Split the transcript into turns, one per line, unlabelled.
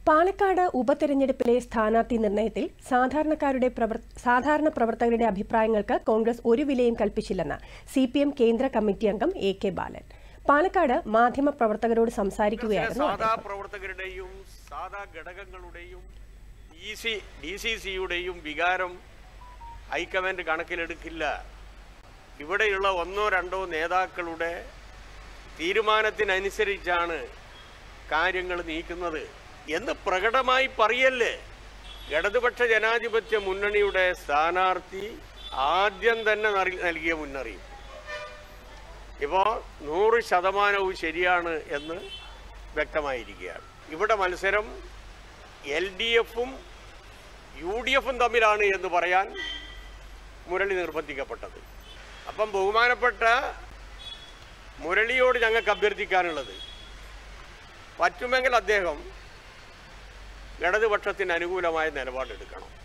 പാലക്കാട് ഉപതെരഞ്ഞെടുപ്പിലെ സ്ഥാനാർത്ഥി നിർണയത്തിൽ സാധാരണക്കാരുടെ പ്രവർ സാധാരണ പ്രവർത്തകരുടെ അഭിപ്രായങ്ങൾക്ക് കോൺഗ്രസ് ഒരു വിലയും കൽപ്പിച്ചില്ലെന്ന് സി പി എം കേന്ദ്ര കമ്മിറ്റി അംഗം എ കെ ബാലൻ പാലക്കാട് മാധ്യമ പ്രവർത്തകരോട് സംസാരിക്കുകയായിരുന്നു
സാധാ
അദ്ദേഹം
പ്രവർത്തകരുടെയും സാധാ ഘടകങ്ങളുടെയും ഡി സി ഡി സി സിയുടെയും വികാരം ഹൈക്കമാൻഡ് കണക്കിലെടുക്കില്ല ഇവിടെയുള്ള ഒന്നോ രണ്ടോ നേതാക്കളുടെ തീരുമാനത്തിനനുസരിച്ചാണ് കാര്യങ്ങൾ നീക്കുന്നത് എന്ന് പ്രകടമായി പറയല്ലേ ഇടതുപക്ഷ ജനാധിപത്യ മുന്നണിയുടെ സ്ഥാനാർത്ഥി ആദ്യം തന്നെ നറി- നൽകിയ മുന്നറിയിപ്പ് ഇപ്പോൾ നൂറ് ശതമാനവും ശരിയാണ് എന്ന് വ്യക്തമായിരിക്കുകയാണ് ഇവിടെ മത്സരം എൽ ഡി എഫും യു ഡി എഫും തമ്മിലാണ് എന്ന് പറയാൻ മുരളി നിർബന്ധിക്കപ്പെട്ടത് അപ്പം ബഹുമാനപ്പെട്ട മുരളിയോട് ഞങ്ങൾക്ക് അഭ്യർത്ഥിക്കാനുള്ളത് പറ്റുമെങ്കിൽ അദ്ദേഹം ഇടതുപക്ഷത്തിന് അനുകൂലമായ നിലപാടെടുക്കണം